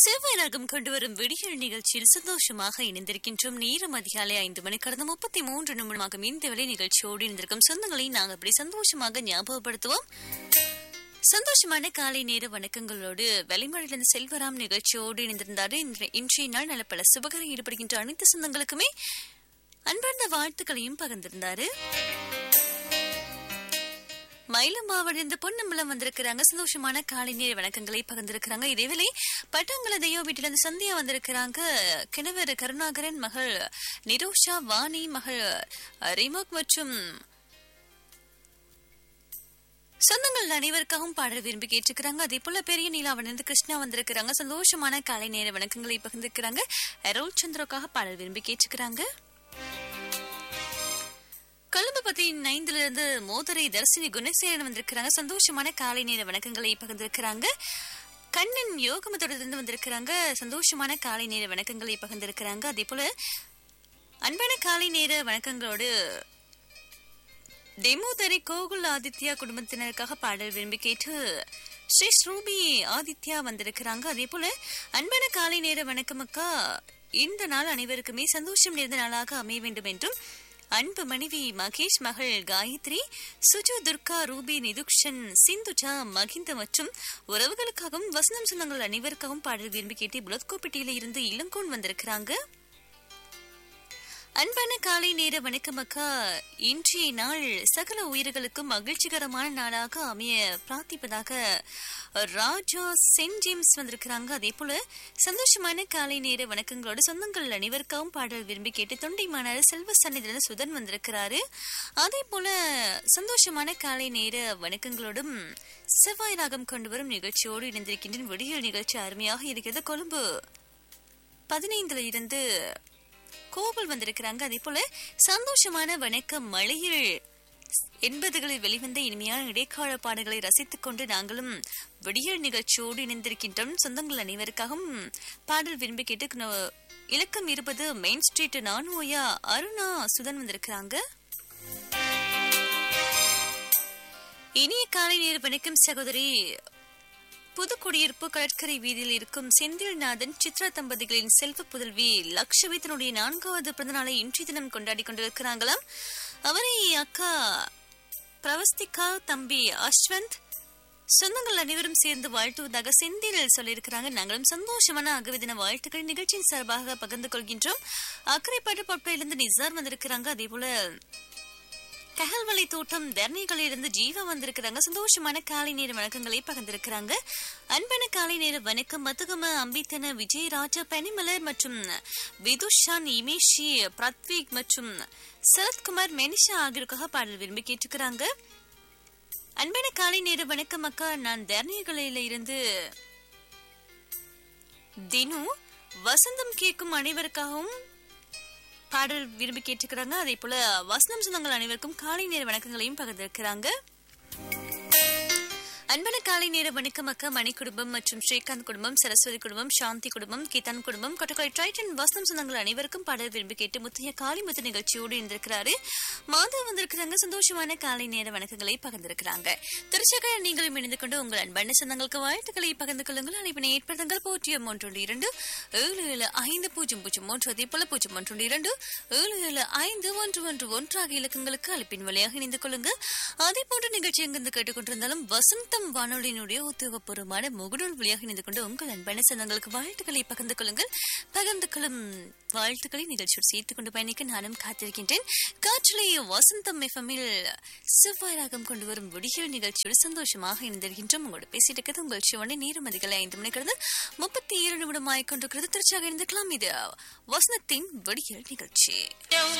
செவ்வாய் ராகம் கொண்டு வரும் விடியல் நிகழ்ச்சியில் சந்தோஷமாக இணைந்திருக்கின்றோம் நேரம் அதிகாலை ஐந்து மணி கடந்த முப்பத்தி மூன்று நிமிடமாக இந்த வேலை நிகழ்ச்சியோடு இணைந்திருக்கும் சொந்தங்களை நாங்கள் அப்படி சந்தோஷமாக ஞாபகப்படுத்துவோம் சந்தோஷமான காலை நேர வணக்கங்களோடு வெளிமழையிலிருந்து செல்வராம் நிகழ்ச்சியோடு இணைந்திருந்தாரு இன்று- இன்றைய நாள் நல்ல பல சுபகரம் ஈடுபடுகின்ற அனைத்து சொந்தங்களுக்குமே அன்பார்ந்த வாழ்த்துக்களையும் பகிர்ந்திருந்தாரு மயிலம்பாவிலிருந்து பொன்னம்பலம் வந்திருக்கிறாங்க சந்தோஷமான காலை நேர வணக்கங்களை பகிர்ந்திருக்கிறாங்க இதேவேளை பட்டாங்கல தெய்வ வீட்டிலிருந்து சந்தியா வந்திருக்கிறாங்க கிணவர் கருணாகரன் மகள் நிரோஷா வாணி மகள் ரிமோக் மற்றும் சொந்தங்கள் அனைவருக்காகவும் பாடல் விரும்பி கேட்டிருக்கிறாங்க அதே போல பெரிய நீலாவணிலிருந்து கிருஷ்ணா வந்திருக்கிறாங்க சந்தோஷமான காலை நேர வணக்கங்களை பகிர்ந்திருக்கிறாங்க அருள் சந்திரோக்காக பாடல் விரும்பி கேட்டிருக்கிறாங்க கொழும்பு பத்தி ஐந்துல இருந்து மோதரை தர்சினி குணசேகரன் வந்திருக்கிறாங்க சந்தோஷமான காலை நேர வணக்கங்களை பகிர்ந்திருக்கிறாங்க கண்ணன் யோகமத்தோடு வந்திருக்கிறாங்க சந்தோஷமான காலை நேர வணக்கங்களை பகிர்ந்திருக்கிறாங்க அதே போல அன்பான காலை நேர வணக்கங்களோடு டெமோதரி கோகுல் ஆதித்யா குடும்பத்தினருக்காக பாடல் விரும்பி கேட்டு ஸ்ரீ ஸ்ரூபி ஆதித்யா வந்திருக்கிறாங்க அதே போல அன்பான காலை நேர வணக்கம் அக்கா இந்த நாள் அனைவருக்குமே சந்தோஷம் நிறைந்த நாளாக அமைய வேண்டும் என்றும் அன்பு மனைவி மகேஷ் மகள் காயத்ரி சுஜு துர்கா ரூபி நிதுக்ஷன் சிந்துஜா மகிந்த மற்றும் உறவுகளுக்காகவும் வசனம் சொந்தங்கள் அனைவருக்காகவும் பாடல் விரும்பி கேட்டு புலத்கோப்பட்டியில இருந்து இளங்கோன் வந்திருக்கிறாங்க அன்பான காலை நேர வணக்கம் அக்கா இன்றைய நாள் சகல உயிர்களுக்கும் மகிழ்ச்சிகரமான நாளாக அமைய பிரார்த்திப்பதாக ராஜா சென்ட் ஜேம்ஸ் வந்திருக்கிறாங்க அதே போல சந்தோஷமான காலை நேர வணக்கங்களோட சொந்தங்கள் அனைவருக்காகவும் பாடல் விரும்பி கேட்டு தொண்டைமானார் செல்வ சன்னிதிலிருந்து சுதன் வந்திருக்கிறாரு அதே போல சந்தோஷமான காலை நேர வணக்கங்களோடும் செவ்வாய் ராகம் கொண்டு வரும் நிகழ்ச்சியோடு இணைந்திருக்கின்ற விடியல் நிகழ்ச்சி அருமையாக இருக்கிறது கொழும்பு பதினைந்துல இருந்து கோபல் வந்திருக்கிறாங்க அதே போல சந்தோஷமான வணக்கம் மழையில் எண்பதுகளில் வெளிவந்த இனிமையான இடைக்கால பாடல்களை ரசித்துக் கொண்டு நாங்களும் விடியல் நிகழ்ச்சியோடு இணைந்திருக்கின்றோம் சொந்தங்கள் அனைவருக்காகவும் பாடல் விரும்பி கேட்டு கன- இலக்கம் இருபது மெயின் ஸ்ட்ரீட் நானோயா அருணா சுதன் வந்திருக்கிறாங்க இனிய காலை நேர வணக்கம் சகோதரி புதுக்குடியிருப்பு கடற்கரை வீதியில் இருக்கும் செந்தில்நாதன் சித்ரா தம்பதிகளின் செல்வ புதல்வி லக்ஷவி தன்னுடைய நான்காவது பிறந்த நாளை இன்றைய தினம் கொண்டாடி கொண்டிருக்கிறாங்களாம் அவரை அக்கா பிரவஸ்திகா தம்பி அஸ்வந்த் சொந்தங்கள் அனைவரும் சேர்ந்து வாழ்த்துவதாக செந்தில் சொல்லியிருக்கிறாங்க நாங்களும் சந்தோஷமான அகவி தின வாழ்த்துக்கள் நிகழ்ச்சியின் சார்பாக பகிர்ந்து கொள்கின்றோம் அக்கறைப்பாட்டு பொருட்களிலிருந்து நிசார் வந்திருக்கிறாங்க அதே போல ககல்வலை தோட்டம் தர்ணிகளிலிருந்து ஜீவா வந்திருக்கிறாங்க சந்தோஷமான காலை நேர வணக்கங்களை பகிர்ந்திருக்கிறாங்க அன்பான காலை நேர வணக்கம் மத்துகம அம்பித்தன விஜயராஜா பனிமலர் மற்றும் விதுஷான் இமேஷி பிரத்விக் மற்றும் சரத்குமார் மெனிஷா ஆகியோருக்காக பாடல் விரும்பி கேட்டுக்கிறாங்க அன்பான காலை நேர வணக்கம் அக்கா நான் தர்ணிகளில இருந்து தினு வசந்தம் கேட்கும் அனைவருக்காகவும் பாடல் விரும்பி கேட்டுக்கிறாங்க அதே போல வசனம் சொந்தங்கள் அனைவருக்கும் காலை நேர வணக்கங்களையும் பகிர்ந்திருக்கிறாங்க அன்பான காலை நேர வணக்கம் அக்கா மணி குடும்பம் மற்றும் ஸ்ரீகாந்த் குடும்பம் சரஸ்வதி குடும்பம் சாந்தி குடும்பம் கீதான் குடும்பம் கொட்டக்கலை ட்ரைட்டன் வசனம் சொந்தங்கள் அனைவருக்கும் பாடல் விரும்பி கேட்டு முத்தைய காளிமுத்து நிகழ்ச்சியோடு இருந்திருக்கிறாரு மாதா வந்திருக்கிறாங்க சந்தோஷமான காலை நேர வணக்கங்களை பகிர்ந்திருக்கிறாங்க திருச்சக நீங்களும் இணைந்து கொண்டு உங்கள் அன்பான சொந்தங்களுக்கு வாழ்த்துக்களை பகிர்ந்து கொள்ளுங்கள் அழைப்பினை ஏற்படுத்துங்கள் பூஜ்ஜியம் ஒன்று இரண்டு ஏழு ஏழு ஐந்து பூஜ்ஜியம் பூஜ்ஜியம் மூன்று அதே போல பூஜ்ஜியம் ஒன்று இரண்டு ஏழு ஏழு ஐந்து ஒன்று ஒன்று ஒன்று ஆகிய இலக்கங்களுக்கு அழைப்பின் வழியாக இணைந்து கொள்ளுங்கள் அதே போன்ற நிகழ்ச்சி எங்கிருந்து கேட்டுக்கொண்டிருந்தாலும் வசந்தம் வானொலியினுடைய உத்தியோகபூர்வமான முகநூல் வழியாக இணைந்து கொண்டு உங்கள் அன்பான சொந்தங்களுக்கு வாழ்த்துக்களை பகிர்ந்து கொள்ளுங்கள் பகிர்ந்து கொள்ளும் வாழ்த்துக்களை நிகழ்ச்சியோடு சேர்த்துக் கொண்டு பயணிக்க நானும் காத்திருக்கின்றேன் காற்றிலே வசந்தம் எஃப்எம்மில் செவ்வாய் ராகம் கொண்டு வரும் விடியல் நிகழ்ச்சியோடு சந்தோஷமாக இணைந்திருக்கின்றோம் உங்களோட பேசிட்டு இருக்கிறது உங்கள் சிவனை நேரம் அதிகாலை ஐந்து மணிக்கிறது முப்பத்தி ஏழு நிமிடம் ஆகிக்கொண்டிருக்கிறது திருச்சியாக இருந்துக்கலாம் இது வசனத்தின் விடியல் நிகழ்ச்சி